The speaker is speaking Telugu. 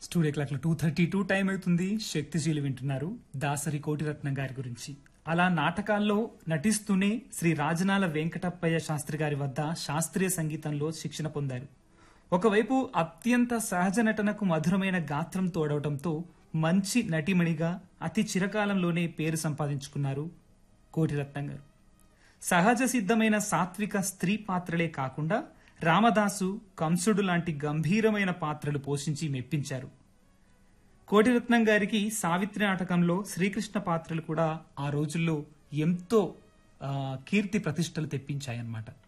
స్టూడియో క్లాక్ లో టూ థర్టీ టూ టైం అవుతుంది శక్తిశీలి వింటున్నారు దాసరి కోటిరత్నం గారి గురించి అలా నాటకాల్లో నటిస్తూనే శ్రీ రాజనాల వెంకటప్పయ్య శాస్త్రి గారి వద్ద శాస్త్రీయ సంగీతంలో శిక్షణ పొందారు ఒకవైపు అత్యంత సహజ నటనకు మధురమైన గాత్రం తోడవటంతో మంచి నటిమణిగా అతి చిరకాలంలోనే పేరు సంపాదించుకున్నారు కోటిరత్నం గారు సహజ సిద్ధమైన సాత్విక స్త్రీ పాత్రలే కాకుండా రామదాసు కంసుడు లాంటి గంభీరమైన పాత్రలు పోషించి మెప్పించారు కోటిరత్నం గారికి సావిత్రి నాటకంలో శ్రీకృష్ణ పాత్రలు కూడా ఆ రోజుల్లో ఎంతో ఆ, కీర్తి ప్రతిష్టలు తెప్పించాయన్నమాట